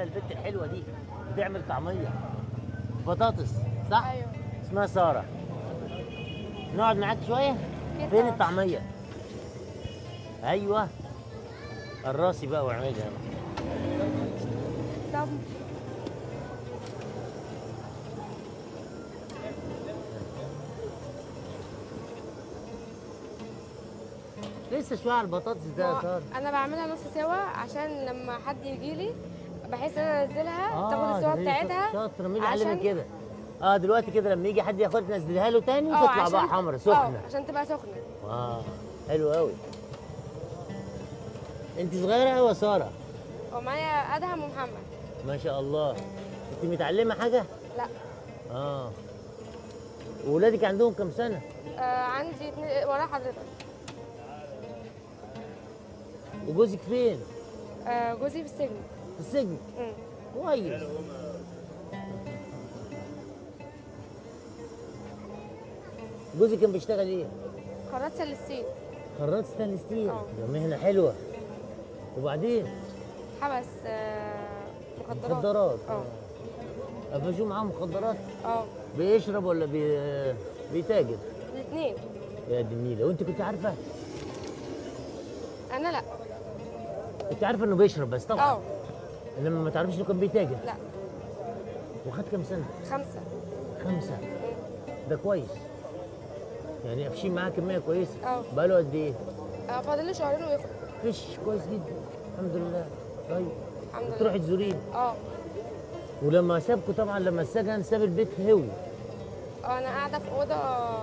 تعالى البت الحلوه دي بتعمل طعميه بطاطس صح ايوه اسمها ساره نقعد معاك شويه كده. فين الطعميه ايوه الراسي بقى واعملها طب لسه شويه على البطاطس ده يا ما- ساره انا بعملها نص سوا عشان لما حد يجي لي بحيث ان انا انزلها آه، تاخد السوا ده هي بتاعتها شاطره مين اللي علمك عشان- كده اه دلوقتي كده لما يجي حد ياخد تنزلها له تاني اه تطلع بقى عشان- حمرا اه سخنه عشان تبقى سخنه اه حلو قوي انت صغيره قوي يا ساره ومعايا ادهم ومحمد ما شاء الله انت متعلمه حاجه لا اه وولادك عندهم كام سنه آه عندي اتنين ورا حضرتك وجوزك فين آه جوزي في السجن في السجن مم. كويس جوزك كان بيشتغل ايه خرجت سلسين خراط ستانلس ستيل اه. ده مهنه حلوه وبعدين حبس آه مخدرات مخدرات اه قفشوه معاه مخدرات اه بيشرب ولا بي... بيتاجر الاثنين يا دي النيله وانت كنت عارفه انا لا كنت عارفه انه بيشرب بس طبعا اه انما ما تعرفش انه كان بيتاجر لا وخد كام سنه خمسه خمسه ده كويس يعني قافشين معاه كميه كويسه اه. بقاله قد ايه آه فاضل له شهرين ويخرج فيش كويس جدا الحمد لله طيب الحمد لله تروحي تزوريه اه ولما سابكوا طبعا لما السجن ساب البيت هوي اه انا قاعده في اوضه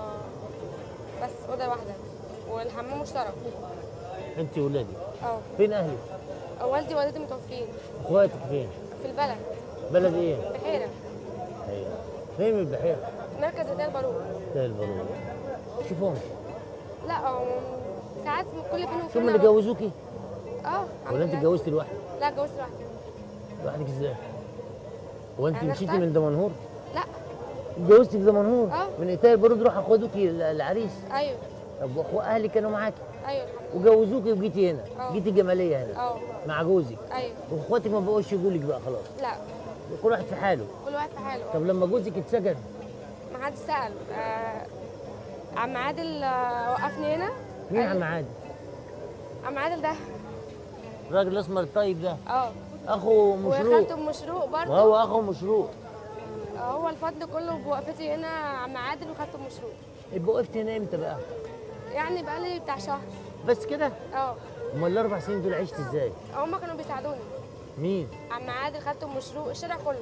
بس اوضه واحده والحمام مشترك انت وولادك اه فين اهلك؟ والدي ووالدتي متوفين اخواتك فين؟ في البلد بلد ايه؟ بحيره ايوه فين من البحيره؟ مركز هدايا البارود ده البارود شوفهم لا آه، ساعات كل فين وفين شو من اللي أروح. جوزوكي؟ اه الحمد ولا انت لله. اتجوزتي لوحدك؟ لا اتجوزت لوحدي لوحدك ازاي؟ هو انت أنا مشيتي اخترت. من دمنهور؟ لا اتجوزتي في دمنهور؟ اه. من ايتال البارود روح اخدوكي ال- العريس ايوه طب واخو اهلك كانوا معاكي ايوه الحمد لله وجوزوكي وجيتي هنا اه. جيتي الجماليه هنا اه مع جوزك ايوه واخواتك ما بقوش يجوا لك بقى خلاص لا كل واحد في حاله كل واحد في حاله طب لما جوزك اتسجن ما حدش سال آه عم عادل آه وقفني هنا مين قال- عم عادل؟ عم عادل ده الراجل الاسمر الطيب ده اه اخو مشروق وخالته مشروق برضه وهو اخو مشروق هو الفضل كله بوقفتي هنا عم عادل وخالته مشروق يبقى وقفت هنا امتى بقى؟ يعني بقالي بتاع شهر بس كده؟ اه امال الاربع سنين دول عشت ازاي؟ هما كانوا بيساعدوني مين؟ عم عادل خالته مشروق الشارع كله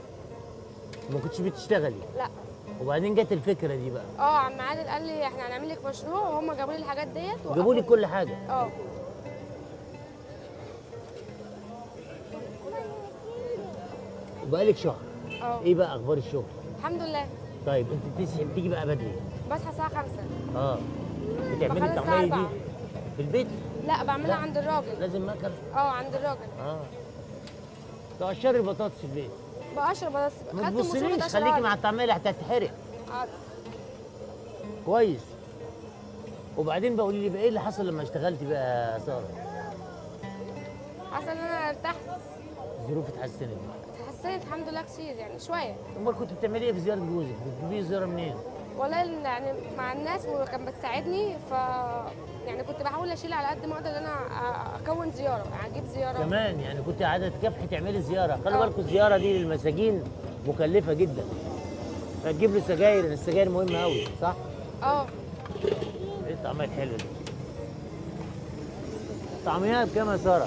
ما كنتش بتشتغلي لا وبعدين جت الفكره دي بقى اه عم عادل قال لي احنا هنعمل لك مشروع وهم جابوا لي الحاجات ديت جابوا لي كل حاجه اه وبقالك شهر اه ايه بقى اخبار الشغل؟ الحمد لله طيب انت تصحي بتيجي بقى بدري بصحى الساعه 5 اه بتعملي بخلص الطعميه الساعة دي 4. في البيت؟ لا بعملها لا. عند الراجل لازم مكن اه عند الراجل اه تقشري البطاطس في البيت بقشر بس ما خدت مشروع تبصليش بتقشرها خليكي لي. مع الطعميه اللي هتتحرق حاضر. كويس وبعدين بقى قولي لي بقى ايه اللي حصل لما اشتغلتي بقى يا ساره؟ حاسه ان انا ارتحت الظروف اتحسنت حسيت الحمد لله كتير يعني شويه امال كنت بتعملي ايه في زياره جوزك؟ بتجيبي زياره منين؟ والله يعني مع الناس وكان بتساعدني ف يعني كنت بحاول اشيل على قد ما اقدر ان انا أ- اكون زياره يعني اجيب زياره كمان يعني كنت قاعده تكافحي تعملي زياره خلي اه. بالكم الزياره دي للمساجين مكلفه جدا فتجيب له سجاير لان السجاير مهمه قوي صح؟ اه ايه الطعميه الحلوه دي؟ طعميها بكام يا ساره؟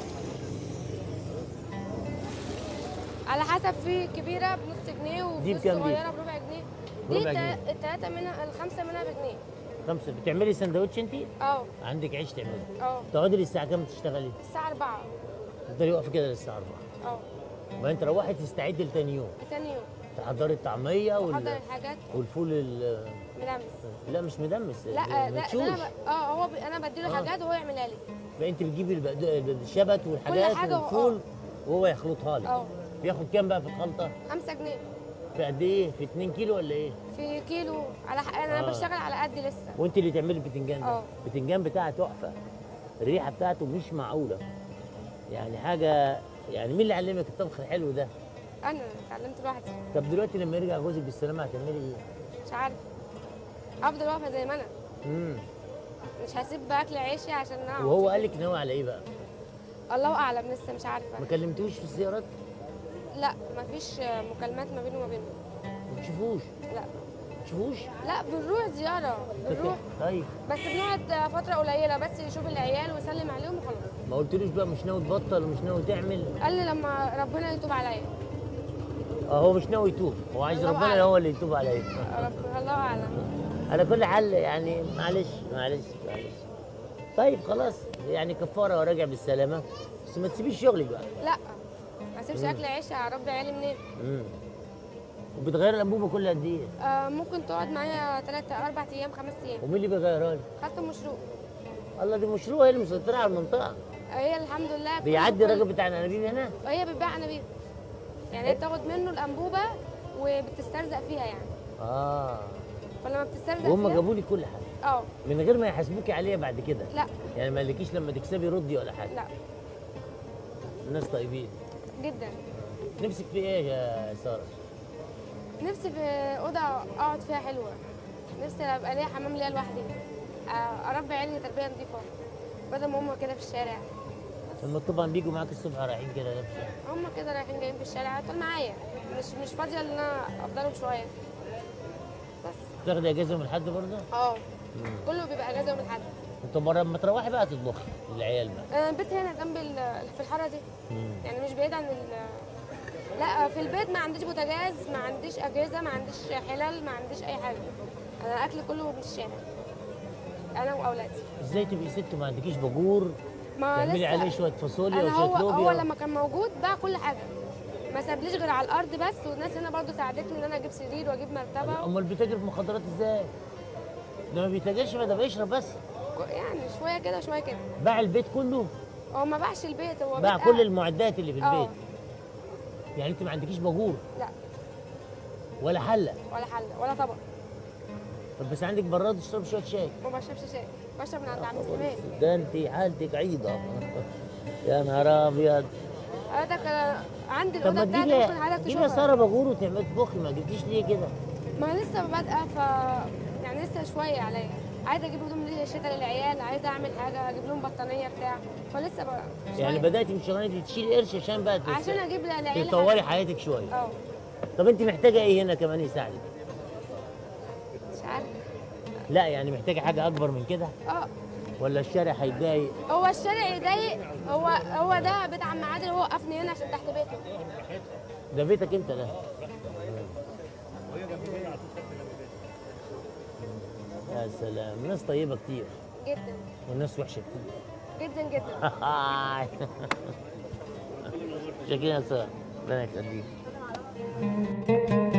على حسب في كبيره بنص جنيه دي وفي بكام دي؟ صغيره بربع جنيه بربع دي جنيه. التا- التلاته منها الخمسه منها بجنيه خمسه بتعملي سندوتش انت؟ اه عندك عيش تعملي اه تقعدي للساعه كام تشتغلي؟ الساعه 4 تفضلي واقفه كده للساعه 4 اه وبعدين تروحي تستعدي لتاني يوم تاني يوم تحضري الطعميه احضر وال... الحاجات والفول ال... ملمس لا مش مدمس لا لا ده مدشوش. انا ب... اه هو ب... انا بديله آه. حاجات وهو يعملها لي بقى انت بتجيبي البقد- الشبت والحاجات حاجة و- والفول وهو يخلطها لك اه بياخد كام بقى في الخلطه؟ 5 جنيه في قد ايه؟ في 2 كيلو ولا ايه؟ في كيلو على ح... انا آه. بشتغل على قدي لسه وانت اللي تعملي البتنجان ده اه. البتنجان بتاعه تحفه الريحه بتاعته مش معقوله يعني حاجه يعني مين اللي علمك الطبخ الحلو ده انا اتعلمت لوحدي طب دلوقتي لما يرجع جوزك بالسلامه هتعملي ايه مش عارف افضل واقفه زي ما انا امم مش هسيب باكل عيشي عشان اقعد وهو في قال لك ناوي على ايه بقى الله اعلم لسه مش عارفه ما كلمتوش في الزيارات لا مفيش مكالمات ما بينه وما بينه ما تشوفوش لا ما تشوفوش لا بنروح زياره بنروح طيب بس بنقعد فتره قليله بس يشوف العيال ويسلم عليهم وخلاص ما قلتلوش بقى مش ناوي تبطل ومش ناوي تعمل قال لي لما ربنا يتوب عليا اه هو مش ناوي يتوب هو عايز الله ربنا أعلم. هو اللي يتوب عليه رب الله اعلم على كل حال يعني معلش معلش معلش طيب خلاص يعني كفاره وراجع بالسلامه بس ما تسيبيش شغلك بقى لا ما اسيبش اكل عيش هربي عيالي منين امم وبتغير الانبوبه كل قد ايه آه ممكن تقعد معايا ثلاث اربع ايام خمس ايام ومين اللي بيغيرها لك خدت مشروع الله دي مشروع هي اللي مسيطره على المنطقه هي الحمد لله كل- بيعدي كل- الراجل بتاع الانابيب هنا هي بتبيع انابيب يعني هي بتاخد منه الانبوبه وبتسترزق فيها يعني اه فلما بتسترزق وهم فيها جابوا لي كل حاجه اه من غير ما يحاسبوكي عليها بعد كده لا يعني ما قالكيش لما تكسبي ردي ولا حاجه لا الناس طيبين جدا نفسك في ايه يا ساره نفسي في اوضه اقعد فيها حلوه نفسي ابقى ليا حمام ليا لوحدي آه، اربي عيالي تربيه نظيفه بدل ما هم كده في الشارع لما طبعا بيجوا معاك الصبح رايحين كده لابسه هم كده رايحين جايين في الشارع طول معايا مش مش فاضيه ان انا افضلهم شويه بس تاخدي اجازه من حد برضه اه كله بيبقى اجازه يوم الاحد انت مره ما تروحي بقى تطبخي للعيال بقى انا البيت هنا جنب ال- في الحاره دي مم. يعني مش بعيد عن ال لا في البيت ما عنديش بوتاجاز ما عنديش اجهزه ما عنديش حلل ما عنديش اي حاجه انا اكلي كله من الشارع انا واولادي ازاي تبقي ست وما عندكيش باجور ما تعملي لسه عليه شويه فاصوليا انا هو وشويه هو لوبيا لما كان موجود باع كل حاجه ما سابليش غير على الارض بس والناس هنا برضو ساعدتني ان انا اجيب سرير واجيب مرتبه امال بيتاجر في مخدرات ازاي؟ ده ما بيتاجرش بقى ده بيشرب بس يعني شويه كده وشويه كده باع البيت كله هو ما باعش البيت هو باع بيت كل قاعد. المعدات اللي في اه. البيت يعني انت ما عندكيش باجور لا ولا حله ولا حل ولا طبق طب بس عندك براد تشرب شويه شاي ما بشربش شاي بشرب من عند عم سليمان ده انت حالتك عيضه يا نهار ابيض حضرتك أنا عندي طب ما الاوضه بتاعتي ممكن تجيبي حضرتك تجيبي يا تشوفها ساره باجور وتعملي تطبخي ما جبتيش ليه كده؟ ما أنا لسه بادئه ف يعني لسه شويه عليا عايزه اجيب هدوم للشتاء للعيال عايزه اعمل حاجه اجيب لهم بطانيه بتاع فلسه بقى يعني شوية. بداتي من شغلانه تشيلي قرش عشان بقى تس- عشان اجيب للعيال تطوري حاجة. حياتك شويه اه طب انت محتاجه ايه هنا كمان يساعدك؟ مش عارفه لا يعني محتاجه حاجه اكبر من كده اه ولا الشارع هيتضايق هو الشارع يضايق هو هو ده بيت عم عادل هو وقفني هنا عشان تحت بيته ده بيتك انت ده يا سلام ناس طيبه كتير جدا والناس وحشه كتير جدا جدا شكرا يا ساره ربنا يخليك